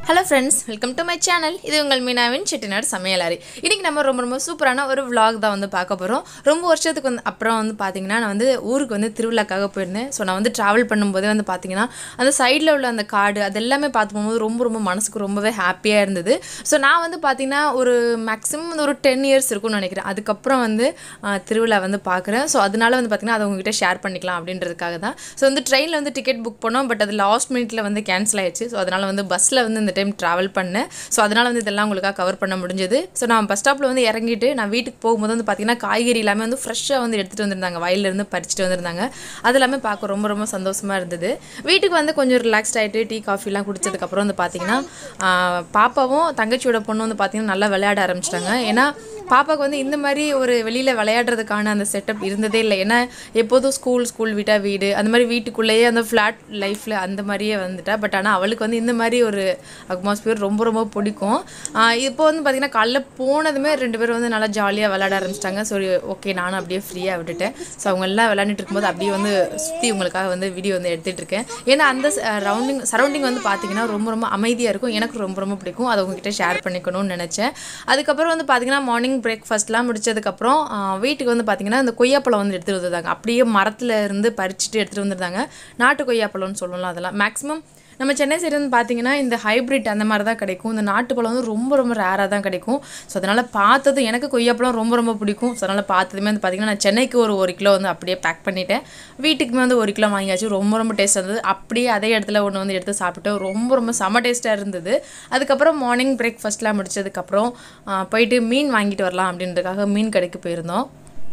hello friends welcome to my channel இது உங்கள் மீனாவின் செட்டிநாடு சமையலாரி இன்றைக்கி நம்ம ரொம்ப ரொம்ப சூப்பரான ஒரு vlog தான் வந்து பார்க்க போகிறோம் ரொம்ப வருஷத்துக்கு வந்து அப்புறம் வந்து பார்த்தீங்கன்னா நான் வந்து ஊருக்கு வந்து திருவிழாக்காக போயிருந்தேன் ஸோ நான் வந்து ட்ராவல் பண்ணும்போதே வந்து பார்த்தீங்கன்னா அந்த சைடில் உள்ள அந்த காடு அது எல்லாமே பார்த்து போகும்போது ரொம்ப ரொம்ப மனசுக்கு ரொம்பவே ஹாப்பியாக இருந்தது ஸோ நான் வந்து பார்த்தீங்கன்னா ஒரு மேக்ஸிமம் வந்து ஒரு டென் இயர்ஸ் இருக்கும்னு நினைக்கிறேன் அதுக்கப்புறம் வந்து ஆஹ், திருவிழா வந்து பார்க்குறேன் ஸோ அதனால வந்து பார்த்தீங்கன்னா அதை உங்ககிட்ட ஷேர் பண்ணிக்கலாம் அப்படின்றதுக்காக தான் ஸோ வந்து ட்ரெயினில் வந்து டிக்கெட் புக் பண்ணோம் பட் அது லாஸ்ட் மினிட்ல வந்து கேன்சல் ஆயிடுச்சு ஸோ அதனால் வந்து பஸ்ஸில் வந்து இந்த டைம் ட்ராவல் பண்ணேன் ஸோ அதனால் வந்து இதெல்லாம் உங்களுக்காக கவர் பண்ண முடிஞ்சது ஸோ நான் பஸ் ஸ்டாப்பில் வந்து இறங்கிட்டு நான் வீட்டுக்கு போகும்போது வந்து பார்த்தீங்கன்னா காய்கறி எல்லாமே வந்து ஃப்ரெஷ்ஷாக வந்து எடுத்துகிட்டு வந்திருந்தாங்க வயல்லேருந்து பறிச்சுட்டு வந்திருந்தாங்க அது எல்லாமே பார்க்க ரொம்ப ரொம்ப சந்தோஷமாக இருந்தது வீட்டுக்கு வந்து கொஞ்சம் ரிலாக்ஸ்ட் ஆகிட்டு டீ காஃபிலாம் குடிச்சதுக்கப்புறம் வந்து பார்த்தீங்கன்னா ஆஹ், பாப்பாவும் தங்கச்சியோட பொண்ணு வந்து பார்த்தீங்கன்னா நல்லா விளையாட ஆரம்பிச்சிட்டாங்க ஏன்னா பாப்பாவுக்கு வந்து இந்த மாதிரி ஒரு வெளியில் விளையாடுறதுக்கான அந்த செட்டப் இருந்ததே இல்லை ஏன்னா எப்போதும் ஸ்கூல் ஸ்கூல் விட்டா வீடு அந்த மாதிரி வீட்டுக்குள்ளேயே அந்த ஃப்ளாட் லைஃப்பில் அந்த மாதிரியே வந்துட்டா பட் ஆனால் அவளுக்கு வந்து இந்த மாதிரி ஒரு அட்மாஸ்பியர் ரொம்ப ரொம்ப பிடிக்கும் ஆஹ் இப்போ வந்து பார்த்திங்கன்னா காலைல போனதுமே ரெண்டு பேரும் வந்து நல்லா ஜாலியாக விளையாட ஆரம்பிச்சிட்டாங்க சரி ஓகே நானும் அப்படியே ஃப்ரீயாக விட்டுட்டேன் ஸோ அவங்க எல்லாம் விளையாண்டுட்டு இருக்கும்போது அப்படியே வந்து சுற்றி உங்களுக்காக வந்து வீடியோ வந்து எடுத்துகிட்டு இருக்கேன் ஏன்னா அந்த ரவுண்டிங் சரௌண்டிங் வந்து பார்த்தீங்கன்னா ரொம்ப ரொம்ப அமைதியாக இருக்கும் எனக்கு ரொம்ப ரொம்ப பிடிக்கும் அதை உங்ககிட்ட ஷேர் பண்ணிக்கணும்னு நினச்சேன் அதுக்கப்புறம் வந்து பார்த்தீங்கன்னா மார்னிங் பிரேக்ஃபாஸ்ட்லாம் முடிச்சதுக்கப்புறம் ஆஹ், வீட்டுக்கு வந்து பார்த்தீங்கன்னா இந்த கொய்யாப்பழம் வந்து எடுத்துகிட்டு வந்திருந்தாங்க அப்படியே மரத்தில் இருந்து பறிச்சுட்டு எடுத்துகிட்டு வந்திருந்தாங்க நாட்டு கொய்யாப்பழம்னு சொல்லலாம் அதெல்லாம் மேக்ஸிமம் நம்ம சென்னை சைடு வந்து பார்த்தீங்கன்னா இந்த ஹைப்ரிட் அந்த மாதிரி தான் கிடைக்கும் இந்த நாட்டுப்பழம் வந்து ரொம்ப ரொம்ப ரேராக தான் கிடைக்கும் ஸோ அதனால் பார்த்தது எனக்கு கொய்யாப்பழம் ரொம்ப ரொம்ப பிடிக்கும் ஸோ அதனால் பார்த்ததுமே வந்து பார்த்தீங்கன்னா நான் சென்னைக்கு ஒரு ஒரு கிலோ வந்து அப்படியே பேக் பண்ணிட்டேன் வீட்டுக்குமே வந்து ஒரு கிலோ வாங்கியாச்சு ரொம்ப ரொம்ப டேஸ்ட் இருந்தது அப்படியே அதே இடத்துல ஒன்று வந்து எடுத்து சாப்பிட்டு ரொம்ப ரொம்ப செம டேஸ்ட்டாக இருந்தது அதுக்கப்புறம் மார்னிங் பிரேக்ஃபாஸ்ட்லாம் முடிச்சதுக்கப்புறம் ஆ, போயிட்டு மீன் வாங்கிட்டு வரலாம் அப்படின்றதுக்காக மீன் கடைக்கு போயிருந்தோம்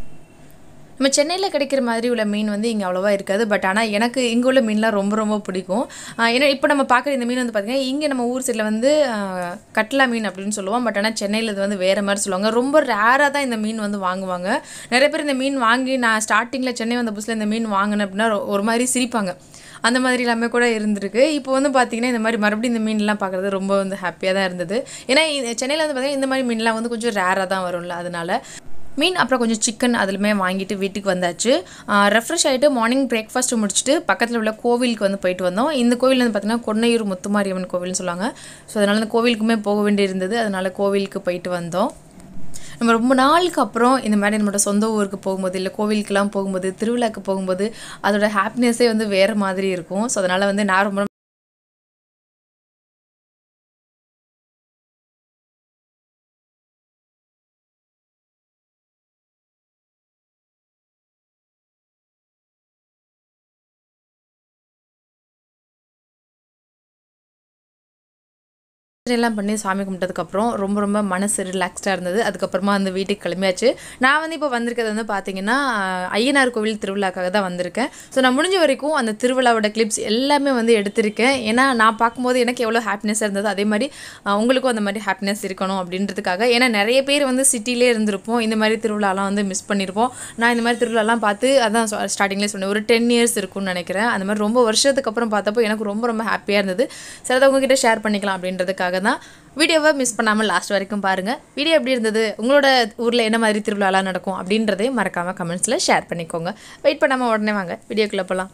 நம்ம சென்னையில் கிடைக்கிற மாதிரி உள்ள மீன் வந்து இங்கே அவ்வளோவா இருக்காது பட் ஆனால் எனக்கு இங்கே உள்ள மீன்லாம் ரொம்ப ரொம்ப பிடிக்கும் ஆஹ் ஏன்னா இப்போ நம்ம பார்க்குற இந்த மீன் வந்து பார்த்திங்கன்னா இங்கே நம்ம ஊர் சைடில் வந்து ஆஹ் கட்லா மீன் அப்படின்னு சொல்லுவோம் பட் ஆனால் சென்னையில் இது வந்து வேறு மாதிரி சொல்லுவாங்க ரொம்ப ரேராக தான் இந்த மீன் வந்து வாங்குவாங்க நிறைய பேர் இந்த மீன் வாங்கி நான் ஸ்டார்டிங்கில் சென்னை வந்த புதுசில் இந்த மீன் வாங்கினேன் அப்படின்னா ரொ- ஒரு மாதிரி சிரிப்பாங்க அந்த மாதிரி எல்லாமே கூட இருந்திருக்கு இப்போ வந்து பார்த்தீங்கன்னா இந்த மாதிரி மறுபடியும் இந்த மீன்லாம் பார்க்குறது ரொம்ப வந்து ஹாப்பியாக தான் இருந்தது ஏன்னா இது- சென்னையில் வந்து பார்த்தீங்கன்னா இந்த மாதிரி மீன்லாம் வந்து கொஞ்சம் ரேராக தான் வரும்ல அதனால மீன் அப்புறம் கொஞ்சம் சிக்கன் அதுலுமே வாங்கிட்டு வீட்டுக்கு வந்தாச்சு ரெஃப்ரெஷ் ஆகிட்டு மார்னிங் பிரேக்ஃபாஸ்ட் முடிச்சுட்டு பக்கத்தில் உள்ள கோவிலுக்கு வந்து போயிட்டு வந்தோம் இந்த கோவில் வந்து பார்த்திங்கன்னா கொன்னையூர் முத்துமாரியம்மன் கோவில்னு சொல்லுவாங்க ஸோ அதனால் அந்த கோவிலுக்குமே போக வேண்டியிருந்தது அதனால் கோவிலுக்கு போயிட்டு வந்தோம் நம்ம ரொம்ப நாளுக்கு அப்புறம் இந்த மாதிரி நம்மளோட சொந்த ஊருக்கு போகும்போது இல்லை கோவிலுக்கெல்லாம் போகும்போது திருவிழாக்கு போகும்போது அதோட ஹாப்பினஸே வந்து வேறு மாதிரி இருக்கும் ஸோ அதனால் வந்து நான் ரொம்ப எல்லாம் பண்ணி சாமி கும்பிட்டதுக்கப்புறம் ரொம்ப ரொம்ப மனசு ரிலாக்ஸ்டாக இருந்தது அதுக்கப்புறமா அந்த வீட்டுக்கு கிளம்பியாச்சு நான் வந்து இப்போ வந்திருக்கிறது வந்து பார்த்தீங்கன்னா அஹ், ஐயனார் கோவில் திருவிழாக்காக தான் வந்திருக்கேன் ஸோ நான் முடிஞ்ச வரைக்கும் அந்த திருவிழாவோட கிளிப்ஸ் எல்லாமே வந்து எடுத்திருக்கேன் ஏன்னா நான் பார்க்கும்போது எனக்கு எவ்வளோ ஹாப்பினஸ் இருந்தது அதே மாதிரி அஹ், உங்களுக்கும் அந்த மாதிரி ஹாப்பினஸ் இருக்கணும் அப்படின்றதுக்காக ஏன்னா நிறைய பேர் வந்து சிட்டிலே இருந்திருப்போம் இந்த மாதிரி திருவிழாலாம் வந்து மிஸ் பண்ணியிருப்போம் நான் இந்த மாதிரி திருவிழாலாம் பார்த்து அதான் ஸ்டார்டிங்லேயே சொன்னேன் ஒரு டென் இயர்ஸ் இருக்கும்னு நினைக்கிறேன் அந்த மாதிரி ரொம்ப வருஷத்துக்கு அப்புறம் பார்த்தப்போ எனக்கு ரொம்ப ரொம்ப ஹாப்பியாக இருந்தது சரி அதை உங்ககிட்ட ஷேர் பண்ணிக்கலாம் அப்படின்றதுக்காக தான் வீடியோவை மிஸ் பண்ணாமல் லாஸ்ட் வரைக்கும் பாருங்கள் வீடியோ எப்படி இருந்தது உங்களோட ஊரில் என்ன மாதிரி திருவிழாலாம் நடக்கும் அப்படின்றதையும் மறக்காமல் கமெண்ட்ஸில் ஷேர் பண்ணிக்கோங்க வெயிட் பண்ணாமல் உடனே வாங்க வீடியோக்குள்ளே போகலாம்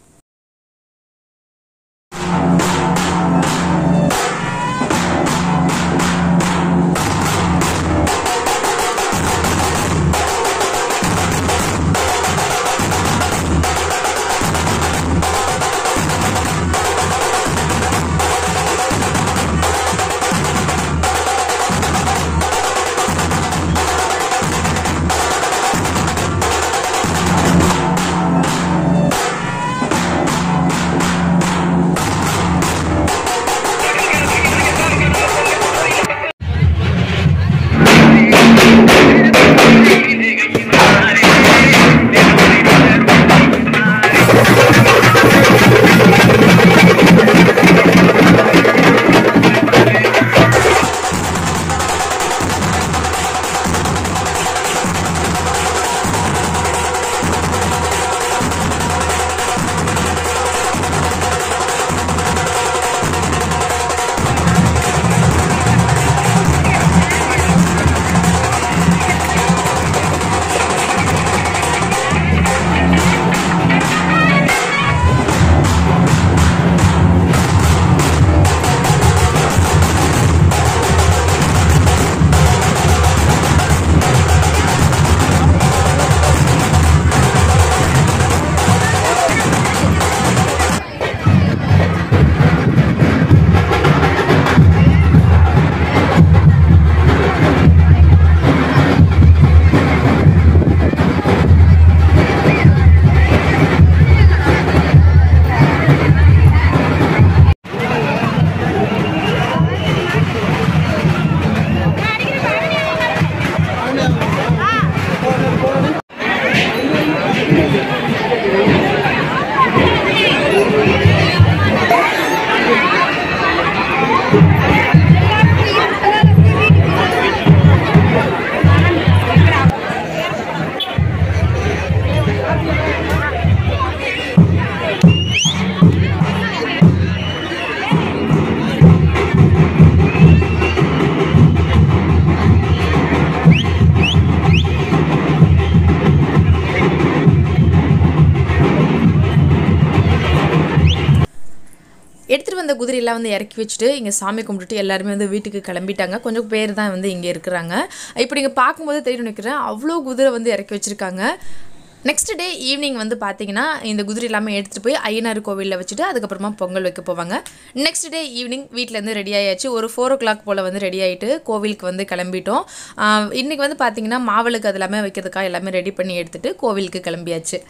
அந்த குதிரையெல்லாம் வந்து இறக்கி வச்சுட்டு இங்கே சாமி கும்பிட்டுட்டு எல்லாருமே வந்து வீட்டுக்கு கிளம்பிட்டாங்க கொஞ்சம் பேர் தான் வந்து இங்கே இருக்கிறாங்க இப்போ நீங்கள் பார்க்கும்போது தெரியும் நினைக்கிறேன் அவ்வளோ குதிரை வந்து இறக்கி வச்சுருக்காங்க நெக்ஸ்ட் டே ஈவினிங் வந்து பார்த்தீங்கன்னா இந்த குதிரை எல்லாமே எடுத்துகிட்டு போய் ஐயனார் கோவிலில் வச்சுட்டு அதுக்கப்புறமா பொங்கல் வைக்க போவாங்க நெக்ஸ்ட் டே ஈவினிங் வீட்டிலேருந்து ரெடி ஆயாச்சு ஒரு ஃபோர் ஓ கிளாக் போல் வந்து ரெடி ஆகிட்டு கோவிலுக்கு வந்து கிளம்பிட்டோம் ஆஹ் இன்னைக்கு வந்து பார்த்தீங்கன்னா மாவளுக்கு அது எல்லாமே வைக்கிறதுக்காக எல்லாமே ரெடி பண்ணி எடுத்துகிட்டு கோவிலுக்கு கிளம்பியாச்சு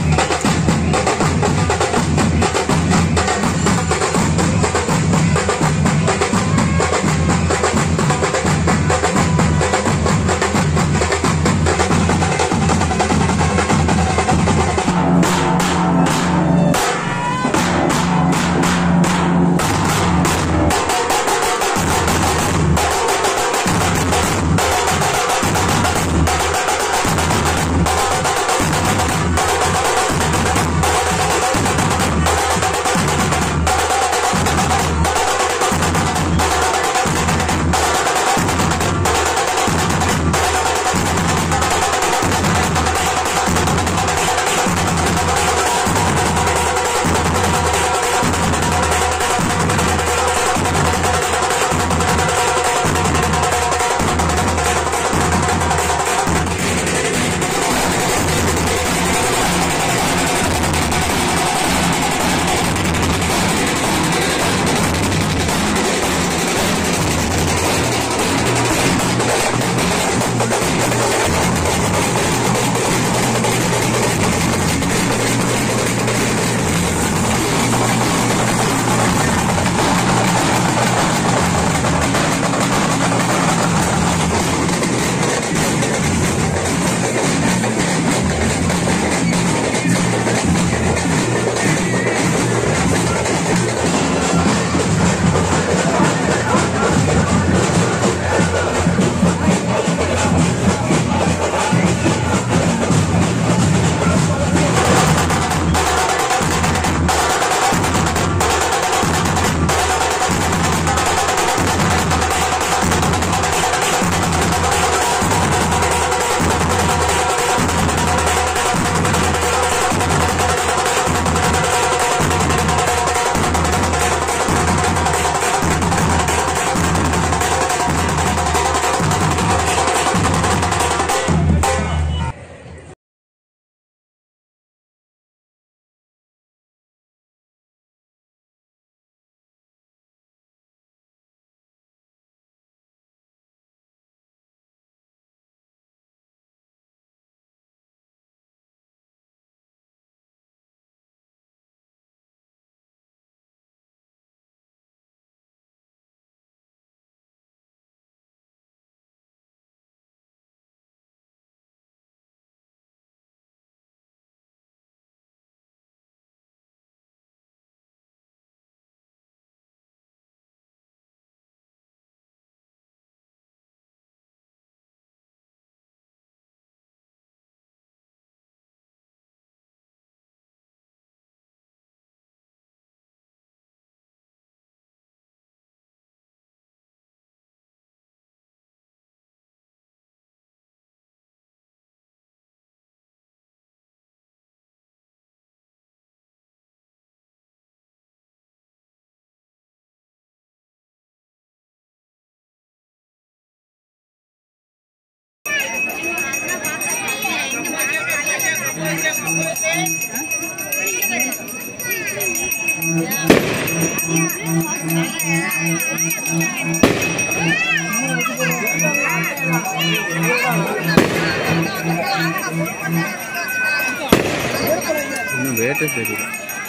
இன்னும் ரேட்டே தெரியல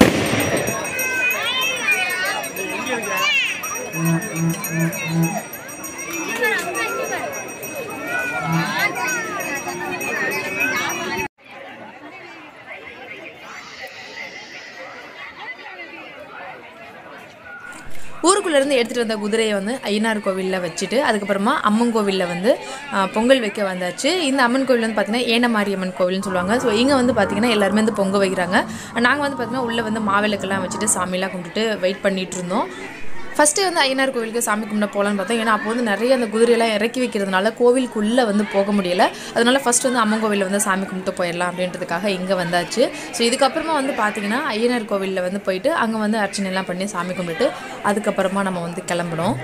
ஊருக்குள்ளேருந்து எடுத்துகிட்டு வந்த குதிரையை வந்து ஐயனார் கோவிலில் வச்சுட்டு அதுக்கப்புறமா அம்மன் கோவிலில் வந்து ஆ, பொங்கல் வைக்க வந்தாச்சு இந்த அம்மன் கோவில் வந்து பார்த்திங்கன்னா ஏனமாரியம்மன் கோவில்னு சொல்லுவாங்க ஸோ இங்கே வந்து பார்த்திங்கன்னா எல்லாருமே வந்து பொங்க வைக்கிறாங்க நாங்கள் வந்து பார்த்திங்கன்னா உள்ளே வந்து மாவிளக்கெல்லாம் வச்சுட்டு சாமியெல்லாம் கும்பிட்டுட்டு வெயிட் பண்ணிட்டு இருந்தோம் ஃபஸ்ட்டு வந்து ஐயனார் கோவிலுக்கு சாமி கும்பிட போகலான்னு பார்த்தோம் ஏன்னா அப்போ வந்து நிறைய அந்த குதிரையெல்லாம் இறக்கி வைக்கிறதுனால கோவிலுக்குள்ளே வந்து போக முடியல அதனால ஃபஸ்ட்டு வந்து அம்மன் கோவிலில் வந்து சாமி கும்பிட்டு போயிடலாம் அப்படின்றதுக்காக இங்கே வந்தாச்சு ஸோ இதுக்கப்புறமா வந்து பார்த்தீங்கன்னா ஐயனார் கோவிலில் வந்து போயிட்டு அங்கே வந்து அர்ச்சனை எல்லாம் பண்ணி சாமி கும்பிட்டு அதுக்கப்புறமா நம்ம வந்து கிளம்பணும்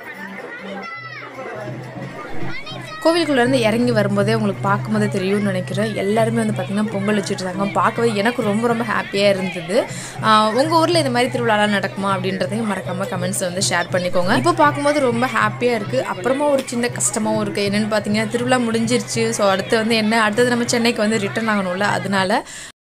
கோவிலுக்குள்ளேருந்து இறங்கி வரும்போதே உங்களுக்கு பார்க்கும்போதே தெரியும்னு நினைக்கிறேன் எல்லாருமே வந்து பார்த்திங்கன்னா பொங்கல் வச்சுட்டு இருந்தாங்க பார்க்கவே எனக்கு ரொம்ப ரொம்ப ஹாப்பியாக இருந்தது உங்கள் ஊரில் இந்த மாதிரி திருவிழாலாம் நடக்குமா அப்படின்றதையும் மறக்காமல் கமெண்ட்ஸில் வந்து ஷேர் பண்ணிக்கோங்க இப்போ பார்க்கும்போது ரொம்ப ஹாப்பியாக இருக்குது அப்புறமா ஒரு சின்ன கஷ்டமாகவும் இருக்குது என்னென்னு பார்த்தீங்கன்னா திருவிழா முடிஞ்சிருச்சு ஸோ அடுத்து வந்து என்ன அடுத்தது நம்ம சென்னைக்கு வந்து ரிட்டர்ன் ஆகணும்ல அதனால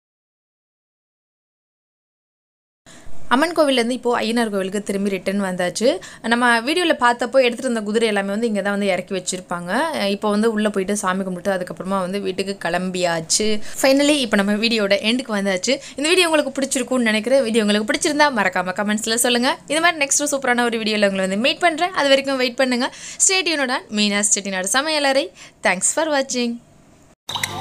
அம்மன் கோவிலேருந்து இப்போது ஐயனார் கோவிலுக்கு திரும்பி ரிட்டர்ன் வந்தாச்சு நம்ம வீடியோவில் பார்த்தப்போ எடுத்துகிட்டு வந்த குதிரை எல்லாமே வந்து இங்கே தான் வந்து இறக்கி வச்சுருப்பாங்க இப்போ வந்து உள்ளே போயிட்டு சாமி கும்பிட்டு அதுக்கப்புறமா வந்து வீட்டுக்கு கிளம்பியாச்சு ஃபைனலி இப்போ நம்ம வீடியோட எண்டுக்கு வந்தாச்சு இந்த வீடியோ உங்களுக்கு பிடிச்சிருக்கும்னு நினைக்கிறேன் வீடியோ உங்களுக்கு பிடிச்சிருந்தா மறக்காம கமெண்ட்ஸில் சொல்லுங்கள் இது மாதிரி நெக்ஸ்ட் சூப்பரான ஒரு வீடியோவில் உங்களை வந்து மீட் பண்ணுறேன் அது வரைக்கும் வெயிட் பண்ணுங்கள் ஸ்டேடியூனோட மீனாஸ் செட்டிநாடு சமையலறை தேங்க்ஸ் ஃபார் வாட்சிங்